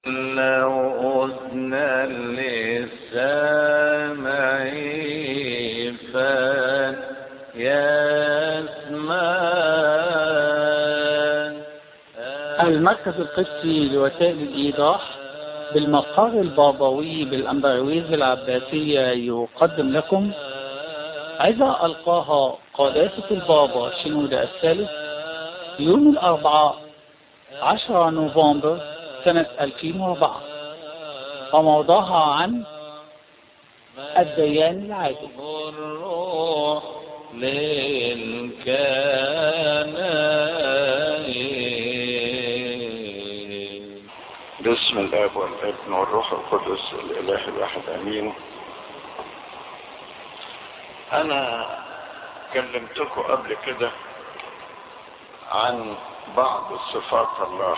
لو أذنا للسامع فليسمع المركز القدسي لوسائل الإيضاح بالمقر البابوي بالأمبرويز العباسية يقدم لكم عظة ألقاها قداسة البابا شنودة الثالث يوم الأربعاء 10 نوفمبر سنة 2004 وموضوعها عن الديان العادل الروح للكنائن بسم الاب والابن والروح القدس الاله الواحد امين انا كلمتكم قبل كده عن بعض صفات الله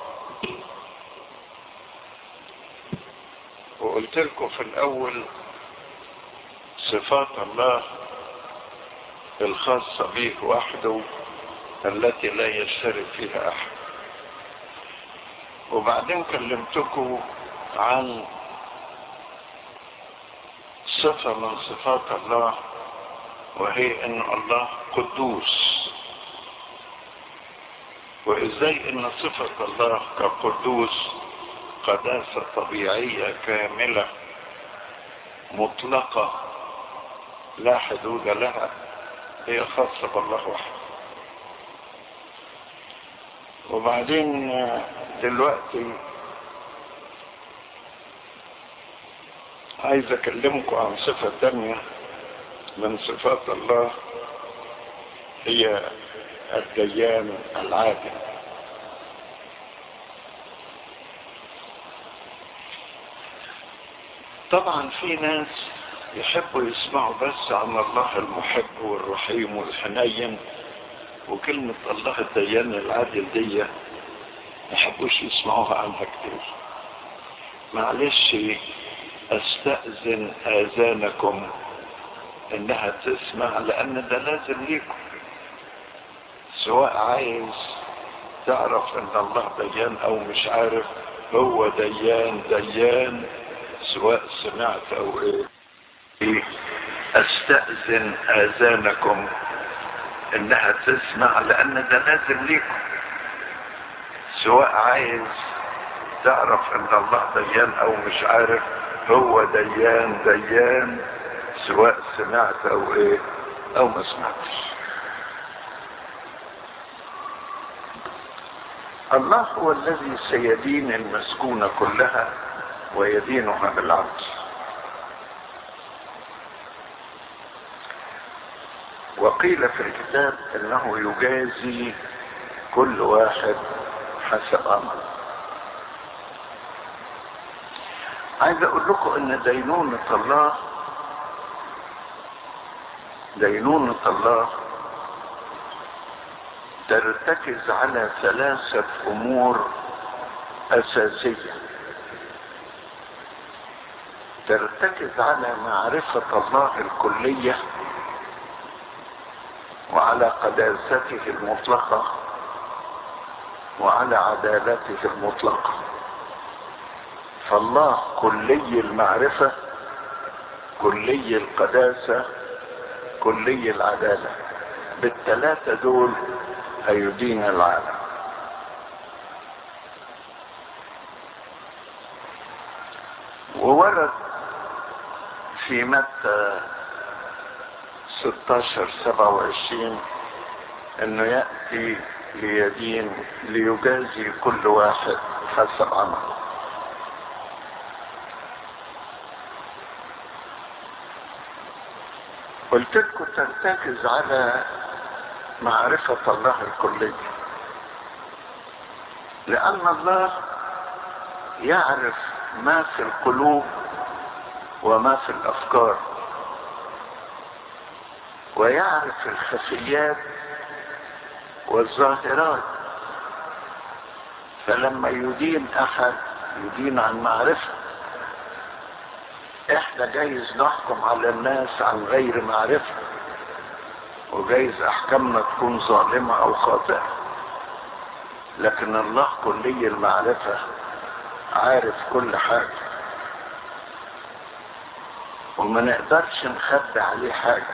وقلت لكم في الاول صفات الله الخاصة به وحده التي لا يشترك فيها احد وبعدين كلمتكم عن صفة من صفات الله وهي ان الله قدوس وازاي ان صفة الله كقدوس قداسة طبيعية كاملة مطلقة لا حدود لها هي خاصة بالله وحده وبعدين دلوقتي عايز اكلمكم عن صفة تانية من صفات الله هي الديان العادل طبعا في ناس يحبوا يسمعوا بس عن الله المحب والرحيم والحنين وكلمة الله الديان العادل دي ما يحبوش يسمعوها عنها كتير معلش استأذن آذانكم انها تسمع لان ده لازم ليكم سواء عايز تعرف ان الله ديان او مش عارف هو ديان ديان سواء سمعت او ايه استأذن اذانكم انها تسمع لان ده لازم ليكم سواء عايز تعرف ان الله ديان او مش عارف هو ديان ديان سواء سمعت او ايه او ما سمعتش الله هو الذي سيدين المسكونة كلها ويدينها بالعدل وقيل في الكتاب انه يجازي كل واحد حسب عمله عايز اقول لكم ان دينونة الله دينونة الله ترتكز على ثلاثة امور اساسية ترتكز على معرفة الله الكلية وعلى قداسته المطلقة وعلى عدالته المطلقة فالله كلي المعرفة كلي القداسة كلي العدالة بالثلاثة دول هيدين العالم وورد في متى 16 27 انه يأتي ليدين ليجازي كل واحد حسب عمله قلت لكم ترتكز على معرفة الله الكلية لأن الله يعرف ما في القلوب وما في الأفكار ويعرف الخفيات والظاهرات فلما يدين أحد يدين عن معرفة احنا جايز نحكم على الناس عن غير معرفة وجايز احكامنا تكون ظالمة او خاطئة لكن الله كلي المعرفة عارف كل حاجة وما نقدرش نخبي عليه حاجة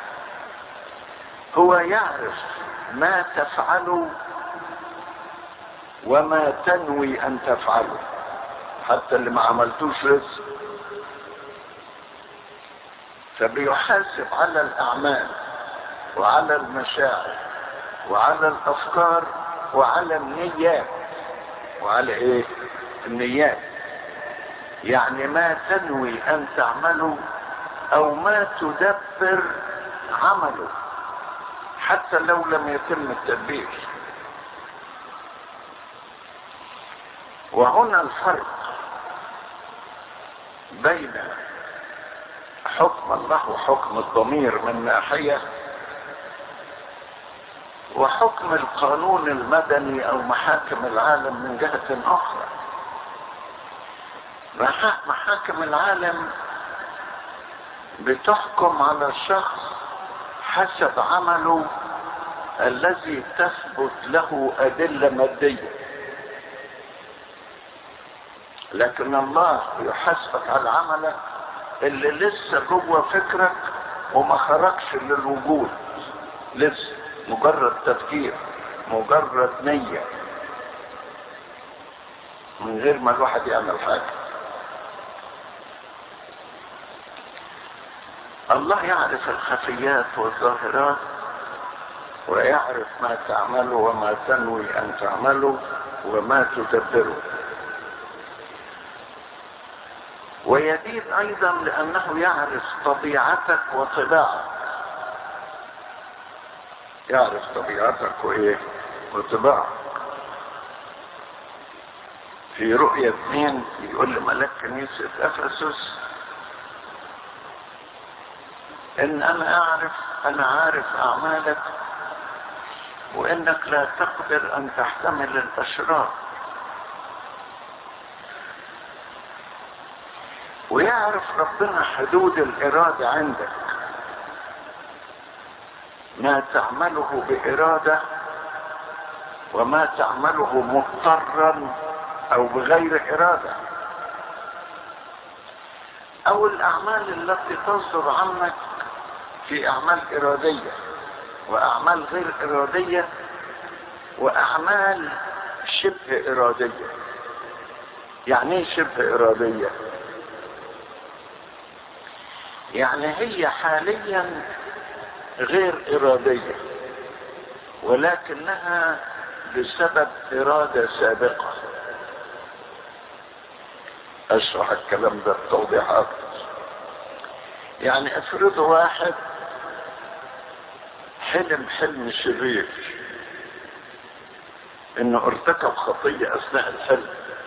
هو يعرف ما تفعله وما تنوي ان تفعله حتى اللي ما عملتوش لسه فبيحاسب على الاعمال وعلى المشاعر وعلى الافكار وعلى النيات وعلى ايه النيات يعني ما تنوي ان تعمله او ما تدبر عمله حتى لو لم يتم التدبير وهنا الفرق بين حكم الله وحكم الضمير من ناحية وحكم القانون المدني او محاكم العالم من جهة اخرى محاكم العالم بتحكم على الشخص حسب عمله الذي تثبت له ادله ماديه لكن الله يحاسبك على عملك اللي لسه جوه فكرك وما خرجش للوجود لسه مجرد تفكير مجرد نية من غير ما الواحد يعمل حاجة الله يعرف الخفيات والظاهرات ويعرف ما تعمله وما تنوي ان تعمله وما تدبره ويزيد ايضا لانه يعرف طبيعتك وطباعك يعرف طبيعتك وايه وطباعك في رؤية اثنين يقول لملاك كنيسة افسس ان انا اعرف انا عارف اعمالك وانك لا تقدر ان تحتمل الاشرار ويعرف ربنا حدود الإرادة عندك ما تعمله بإرادة وما تعمله مضطرا أو بغير إرادة أو الأعمال التي تصدر عنك في أعمال إرادية وأعمال غير إرادية وأعمال شبه إرادية يعني ايه شبه إرادية؟ يعني هي حاليا غير إرادية ولكنها بسبب إرادة سابقة أشرح الكلام ده بتوضيح أكتر يعني افرضوا واحد حلم حلم شرير انه ارتكب خطية اثناء الحلم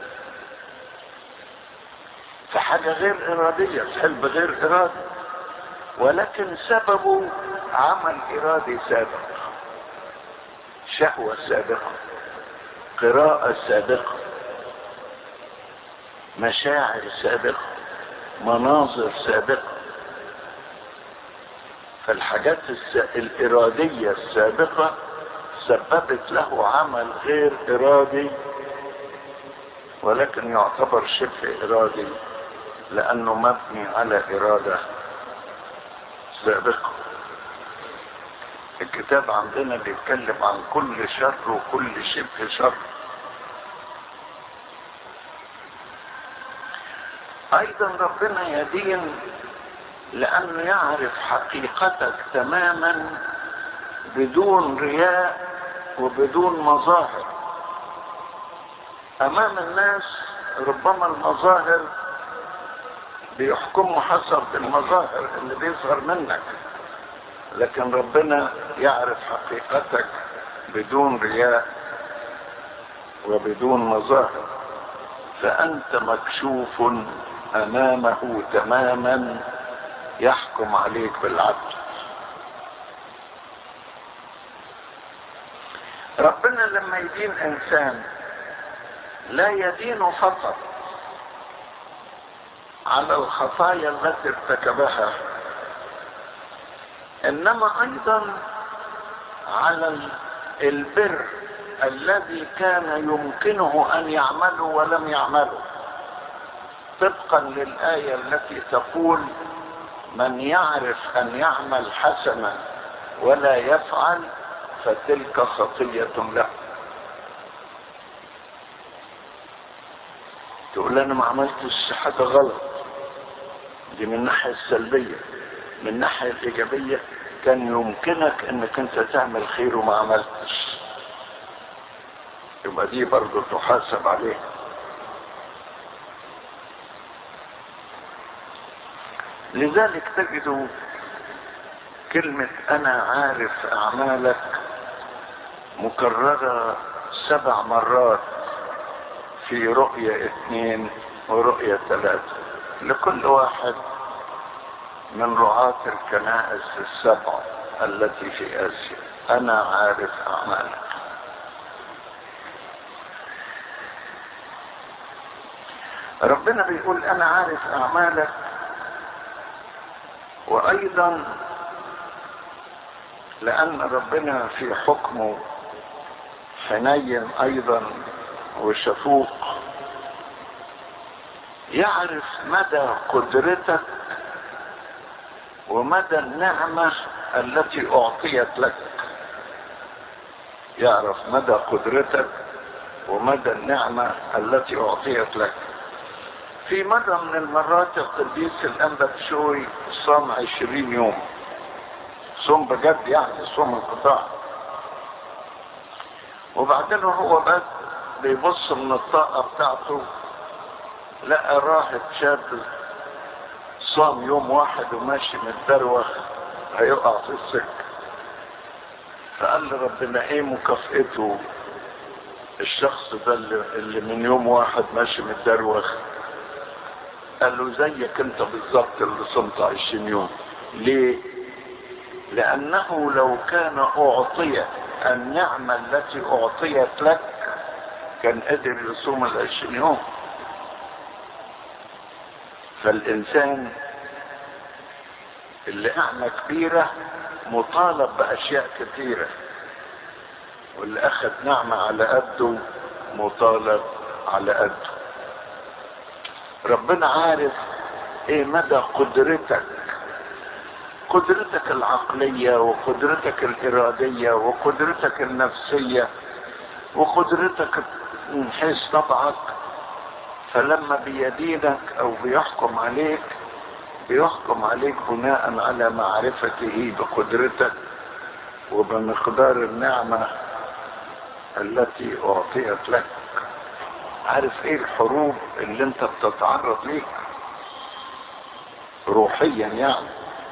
فحاجة غير ارادية الحلم غير ارادي ولكن سببه عمل ارادي سابق شهوة سابقة قراءة سابقة مشاعر سابقة مناظر سابقة فالحاجات الس... الإرادية السابقة سببت له عمل غير إرادي ولكن يعتبر شبه إرادي لأنه مبني على إرادة سابقة الكتاب عندنا بيتكلم عن كل شر وكل شبه شر ايضا ربنا يدين لانه يعرف حقيقتك تماما بدون رياء وبدون مظاهر امام الناس ربما المظاهر بيحكموا حسب المظاهر اللي بيظهر منك لكن ربنا يعرف حقيقتك بدون رياء وبدون مظاهر فأنت مكشوف أمامه تماما يحكم عليك بالعدل ربنا لما يدين إنسان لا يدين فقط على الخطايا التي ارتكبها انما ايضا على البر الذي كان يمكنه ان يعمله ولم يعمله طبقا للآية التي تقول من يعرف أن يعمل حسنا ولا يفعل فتلك خطية له تقول أنا ما عملتش حاجة غلط دي من الناحية السلبية من الناحية الإيجابية كان يمكنك أنك أنت تعمل خير وما عملتش يبقى دي برضه تحاسب عليها لذلك تجد كلمة أنا عارف أعمالك مكررة سبع مرات في رؤية اثنين ورؤية ثلاثة لكل واحد من رعاة الكنائس السبع التي في آسيا أنا عارف أعمالك ربنا بيقول أنا عارف أعمالك وأيضا لأن ربنا في حكمه حنين أيضا وشفوق يعرف مدى قدرتك ومدى النعمة التي أعطيت لك يعرف مدى قدرتك ومدى النعمة التي أعطيت لك في مرة من المرات القديس الأنبا بشوي صام عشرين يوم صوم بجد يعني صوم انقطاع وبعدين هو بس بيبص من الطاقة بتاعته لقى راهب شاب صام يوم واحد وماشي متدروخ هيقع في السكة فقال لي ربنا ايه مكافئته الشخص ده اللي, اللي من يوم واحد ماشي متدروخ قال له زيك انت بالظبط اللي صمت عشرين يوم ليه لانه لو كان اعطي النعمة التي اعطيت لك كان قدر يصوم العشرين يوم فالانسان اللي نعمة كبيرة مطالب باشياء كثيرة واللي اخذ نعمة على قده مطالب على قده ربنا عارف ايه مدى قدرتك قدرتك العقلية وقدرتك الارادية وقدرتك النفسية وقدرتك من حيث طبعك فلما بيدينك او بيحكم عليك بيحكم عليك بناء على معرفته بقدرتك وبمقدار النعمة التي اعطيت لك عارف ايه الحروب اللي انت بتتعرض ليها روحيا يعني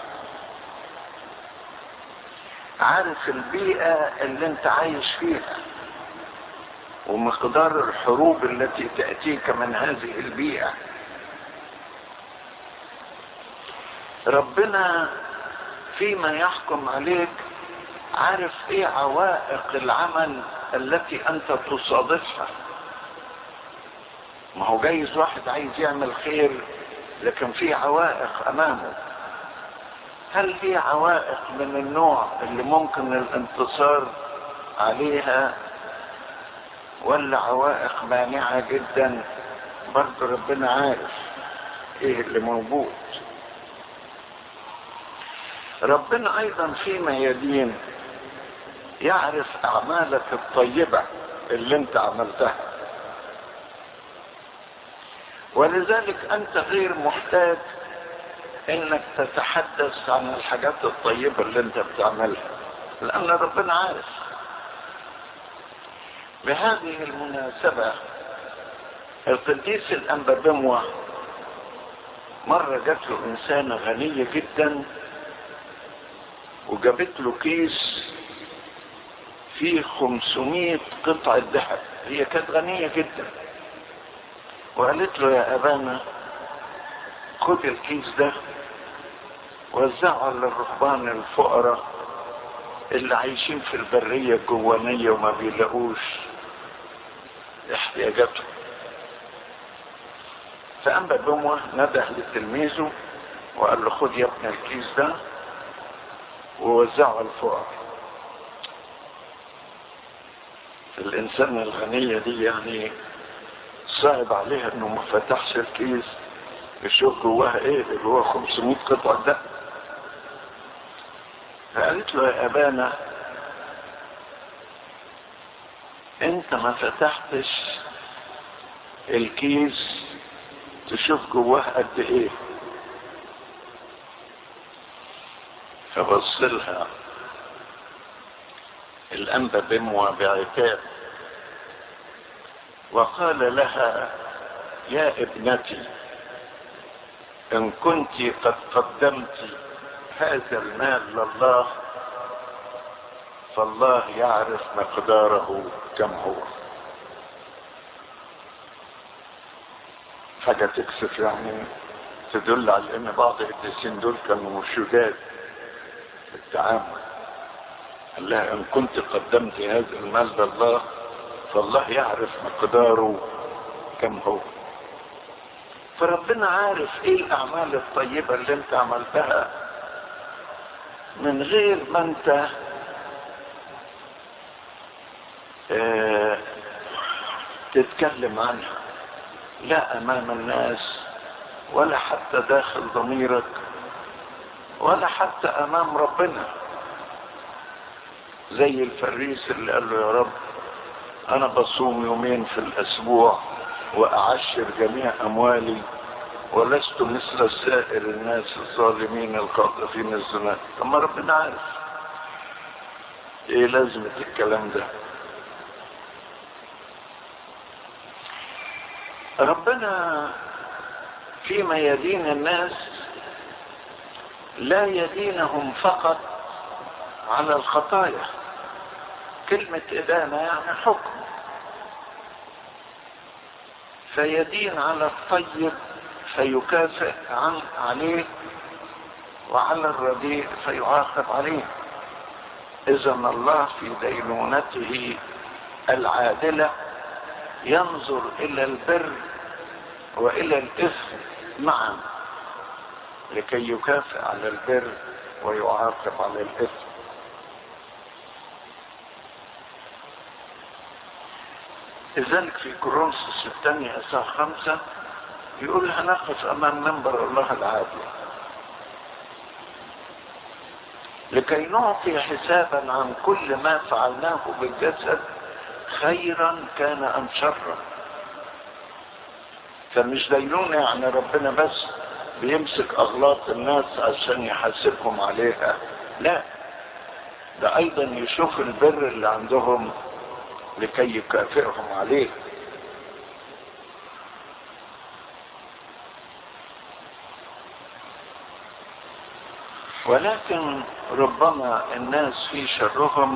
عارف البيئة اللي انت عايش فيها ومقدار الحروب التي تأتيك من هذه البيئة ربنا فيما يحكم عليك عارف ايه عوائق العمل التي انت تصادفها ما هو جايز واحد عايز يعمل خير لكن في عوائق امامه هل في عوائق من النوع اللي ممكن الانتصار عليها ولا عوائق مانعة جدا برضه ربنا عارف ايه اللي موجود ربنا ايضا فيما يدين يعرف اعمالك الطيبة اللي انت عملتها ولذلك انت غير محتاج انك تتحدث عن الحاجات الطيبة اللي انت بتعملها لان ربنا عارف بهذه المناسبة القديس الانبا بموة مرة جات له انسانة غنية جدا وجابت له كيس فيه 500 قطعة ذهب هي كانت غنية جدا وقالت له يا أبانا خد الكيس ده وزعه للرهبان الفقراء اللي عايشين في البرية الجوانية وما بيلاقوش احتياجاتهم فأنبا بموة نده لتلميذه وقال له خد يا ابن الكيس ده ووزعه على الفقراء الإنسان الغنية دي يعني صعب عليها انه ما فتحش الكيس يشوف جواها ايه اللي جواها 500 قطعة ده فقالت له يا ابانا انت ما فتحتش الكيس تشوف جواه قد ايه فبص لها الانبا بموى بعتاب وقال لها يا ابنتي ان كنت قد قدمت هذا المال لله فالله يعرف مقداره كم هو حاجة تكسف يعني تدل على ان بعض القديسين دول كانوا شداد في التعامل قال لها ان كنت قدمت هذا المال لله فالله يعرف مقداره كم هو فربنا عارف ايه الاعمال الطيبة اللي انت عملتها من غير ما انت اه تتكلم عنها لا امام الناس ولا حتى داخل ضميرك ولا حتى امام ربنا زي الفريس اللي قال له يا رب انا بصوم يومين في الاسبوع واعشر جميع اموالي ولست مثل سائر الناس الظالمين الخاطفين الزنا طب ما ربنا عارف ايه لازمة الكلام ده ربنا فيما يدين الناس لا يدينهم فقط على الخطايا كلمة إدانة يعني حكم فيدين على الطيب فيكافئ عن عليه وعلى الرديء فيعاقب عليه إذا الله في دينونته العادلة ينظر إلى البر وإلى الإثم معا لكي يكافئ على البر ويعاقب على الإثم لذلك في كورنثوس الثانية إصحاح خمسة يقول هنقف أمام منبر الله العادل لكي نعطي حسابا عن كل ما فعلناه بالجسد خيرا كان أم شرا فمش دينونة يعني ربنا بس بيمسك أغلاط الناس عشان يحاسبهم عليها لا ده أيضا يشوف البر اللي عندهم لكي يكافئهم عليه ولكن ربما الناس في شرهم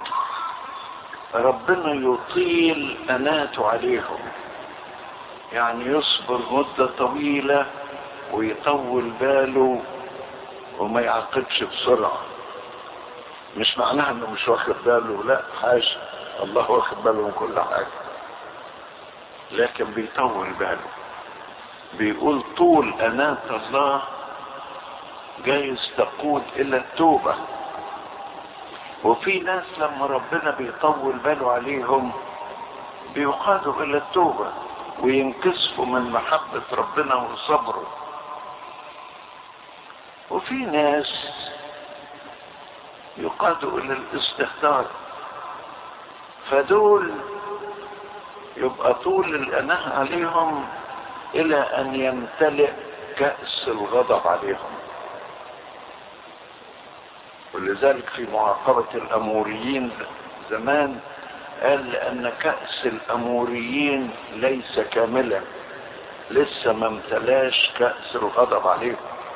ربنا يطيل أناته عليهم يعني يصبر مدة طويلة ويطول باله وما يعاقبش بسرعة مش معناها انه مش واخد باله لا حاشا الله واخد باله من كل حاجة لكن بيطول باله بيقول طول أناة الله جايز تقود إلى التوبة وفي ناس لما ربنا بيطول باله عليهم بيقادوا إلى التوبة وينكسفوا من محبة ربنا وصبره وفي ناس يقادوا إلى الاستهتار فدول يبقى طول الأناه عليهم إلى أن يمتلئ كأس الغضب عليهم ولذلك في معاقبة الأموريين زمان قال لأن كأس الأموريين ليس كاملا لسه ما امتلاش كأس الغضب عليهم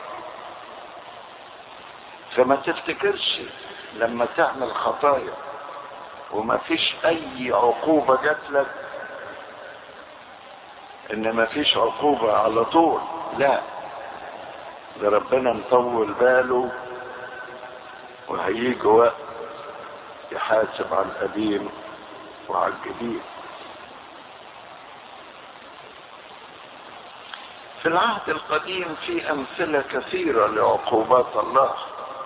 فما تفتكرش لما تعمل خطايا وما فيش اي عقوبة جات لك ان ما فيش عقوبة على طول لا ده ربنا مطول باله وهيجي وقت يحاسب على القديم وعلى الجديد في العهد القديم في امثله كثيره لعقوبات الله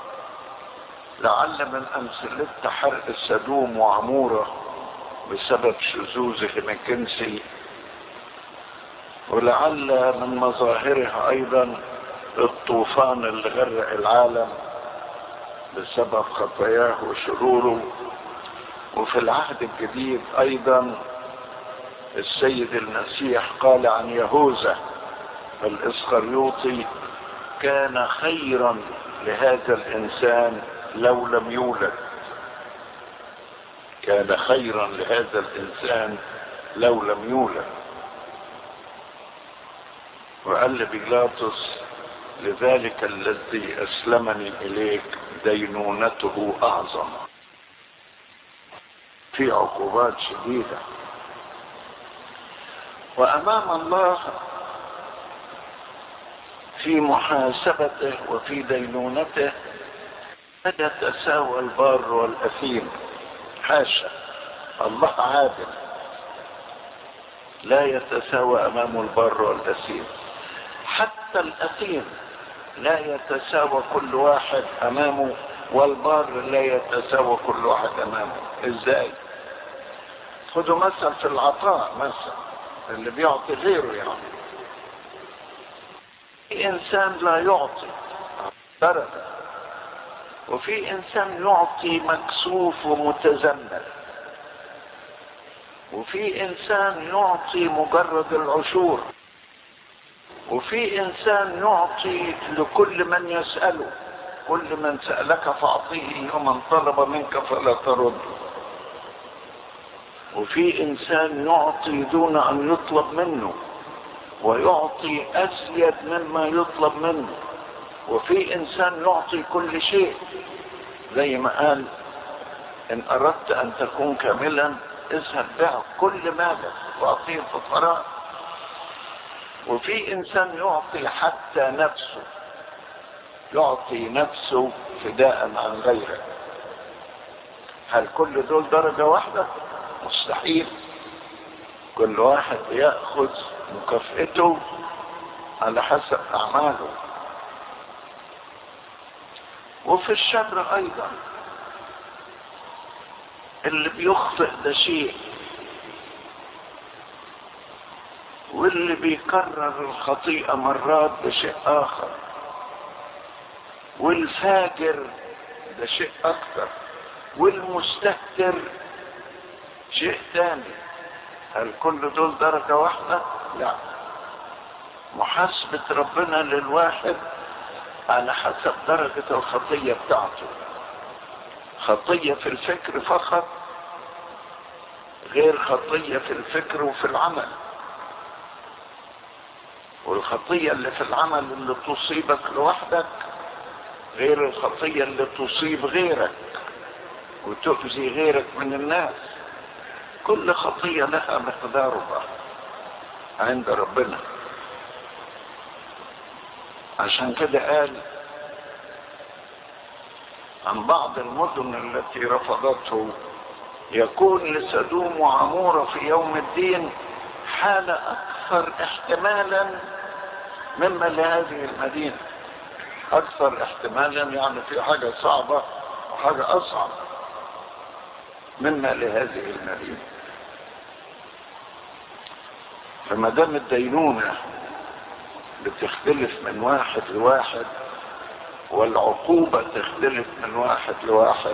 لعل من امثلتها حرق السدوم وعموره بسبب شذوذهم الجنسي ولعل من مظاهرها ايضا الطوفان اللي غرق العالم بسبب خطاياه وشروره وفي العهد الجديد ايضا السيد المسيح قال عن يهوذا الاسخريوطي كان خيرا لهذا الانسان لو لم يولد كان خيرا لهذا الانسان لو لم يولد وقال لبيلاطس لذلك الذي اسلمني اليك دينونته اعظم في عقوبات شديده وامام الله في محاسبته وفي دينونته لا يتساوى البار والاثيم حاشا الله عادل لا يتساوى امامه البر والاثيم حتى الاثيم لا يتساوى كل واحد امامه والبار لا يتساوى كل واحد امامه ازاي خدوا مثل في العطاء مثلا اللي بيعطي غيره يعني في انسان لا يعطي درجة وفي انسان يعطي مكسوف ومتذمر وفي انسان يعطي مجرد العشور وفي انسان يعطي لكل من يسأله كل من سألك فأعطيه ومن طلب منك فلا ترد وفي انسان يعطي دون ان يطلب منه ويعطي ازيد مما يطلب منه وفي انسان يعطي كل شيء زي ما قال ان اردت ان تكون كاملا اذهب بع كل مالك واعطيه الفقراء وفي انسان يعطي حتى نفسه يعطي نفسه فداء عن غيره هل كل دول درجة واحدة مستحيل كل واحد يأخذ مكافئته على حسب أعماله وفي الشر أيضا اللي بيخطئ ده شيء واللي بيكرر الخطيئة مرات ده شيء آخر والفاجر ده شيء أكثر والمستهتر شيء ثاني هل كل دول درجة واحدة؟ لا محاسبة ربنا للواحد على حسب درجة الخطية بتاعته خطية في الفكر فقط غير خطية في الفكر وفي العمل والخطية اللي في العمل اللي تصيبك لوحدك غير الخطية اللي تصيب غيرك وتؤذي غيرك من الناس كل خطية لها مقدارها عند ربنا عشان كده قال عن بعض المدن التي رفضته يكون لسدوم وعمورة في يوم الدين حالة أكثر احتمالا مما لهذه المدينة أكثر احتمالا يعني في حاجة صعبة وحاجة أصعب مما لهذه المدينة فما دام الدينونة بتختلف من واحد لواحد والعقوبة تختلف من واحد لواحد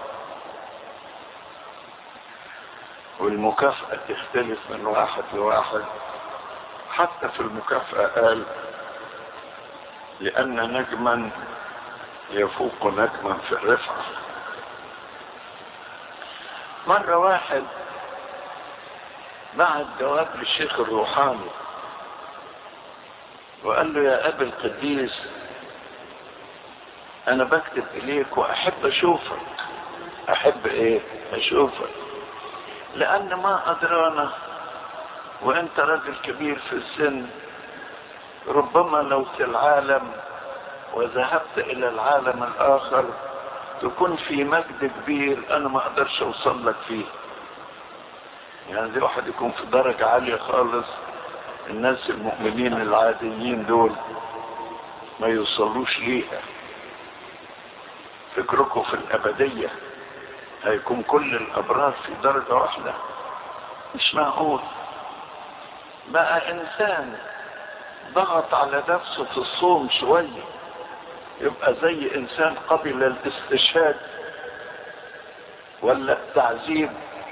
والمكافأة تختلف من واحد لواحد حتى في المكافأة قال لأن نجما يفوق نجما في الرفعة مرة واحد بعت جواب للشيخ الروحاني وقال له يا أبي القديس أنا بكتب إليك وأحب أشوفك أحب إيه أشوفك لأن ما أدرانا وأنت راجل كبير في السن ربما لو في العالم وذهبت إلى العالم الآخر تكون في مجد كبير أنا ما أقدرش أوصل لك فيه يعني زي واحد يكون في درجة عالية خالص الناس المؤمنين العاديين دول ما يوصلوش ليها فكركم في الأبدية هيكون كل الأبرار في درجة واحدة مش معقول بقى انسان ضغط على نفسه في الصوم شوية يبقى زي انسان قبل الاستشهاد ولا التعذيب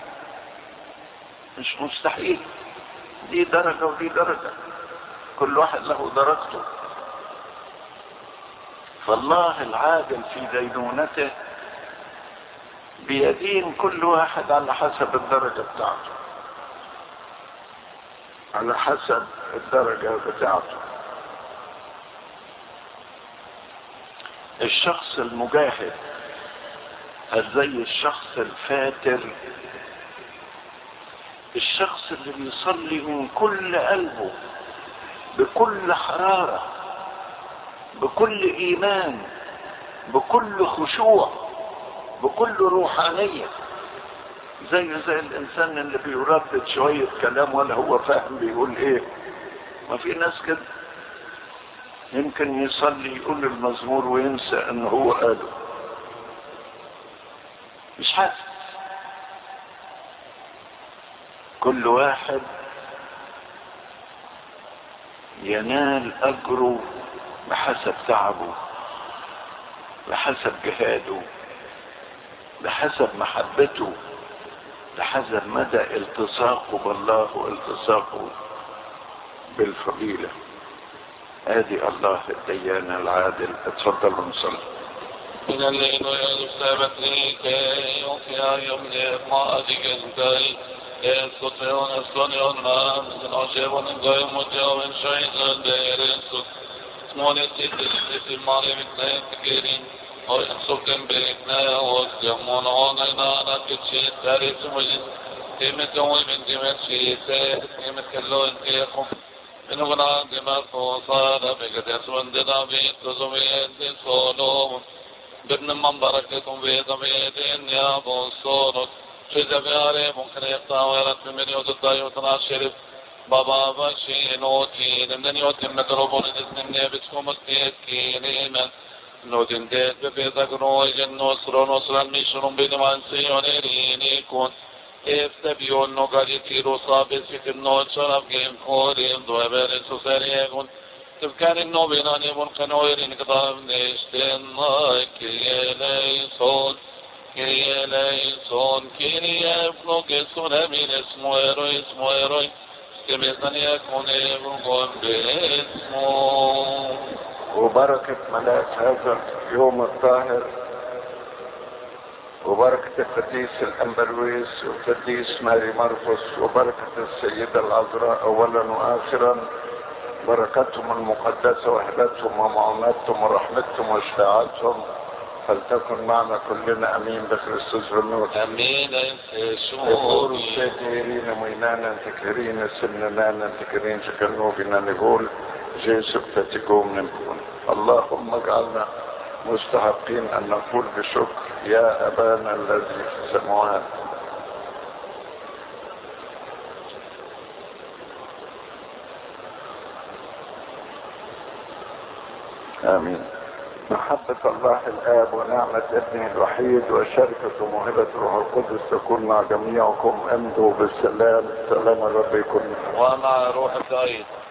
مش مستحيل دي درجة ودي درجة كل واحد له درجته فالله العادل في دينونته بيدين كل واحد على حسب الدرجة بتاعته على حسب الدرجة بتاعته الشخص المجاهد زي الشخص الفاتر الشخص اللي بيصلي من كل قلبه بكل حرارة بكل إيمان بكل خشوع بكل روحانية زي زي الإنسان اللي بيردد شوية كلام ولا هو فاهم بيقول إيه ما في ناس كده يمكن يصلي يقول المزمور وينسى إن هو قاله مش حاسس كل واحد ينال أجره بحسب تعبه بحسب جهاده بحسب محبته بحسب مدى التصاقه بالله والتصاقه بالفضيلة ادي الله الديان العادل اتفضلوا نصلي من الليل ويغسبت لي كي يوفي يوم ما أدقن كي يسكتون اسكنون ما من عجبون كي مجاوين شيئا بيرسك اسموني تيتي المالي من تكيرين ويحسكم بإثناء ويسيمون ونينا نكتشي تاريس مجد تيمت ومن تيمت شيئا تيمت كلو انتيكم من غنا دماغ وصار بقدس وندنا بيت زمين سولوم بابن من بركتكم في ضمير يا بصورك شذا بياري ممكن يقطع ويرد من يوت الضيوت الشرف بابا بشي نوتي لمن يوت مدربون إذن نبسكم التيكينيما نوتين ديت بفيضك روي جنوسر نصر مشرم بدمان سيونيريني كون افتبيون نقالي تيرو صابس في النوت شرف جيم خوريم دو بيرسو سريغون تذكر النوبين ملقن ويرين قضام نشتن كي ليسون كي ليسون كي يبلغ سنة من اسمه ايرو اسمه ايرو كمثل يكون يبلغ باسمه وبركة ملاك هذا اليوم الطاهر وبركة القديس الأمبرويس والقديس ماري مرقس وبركة السيدة العذراء أولا وآخرا بركتهم المقدسة وهبتهم ومعوناتهم ورحمتهم وشفاعتهم فلتكن معنا كلنا أمين بكريستوس بالنور امين يقول يسوع السيدين مينانا تكرين سننانا تكرين شكنوبنا نقول جيسو تتقوم نكون اللهم اجعلنا مستحقين أن نقول بشكر يا أبانا الذي في السماوات آمين محبة الله الآب ونعمة ابنه الوحيد وشركة موهبة الروح القدس تكون مع جميعكم امضوا بالسلام سلام الرب يكون ومع روح الضعيف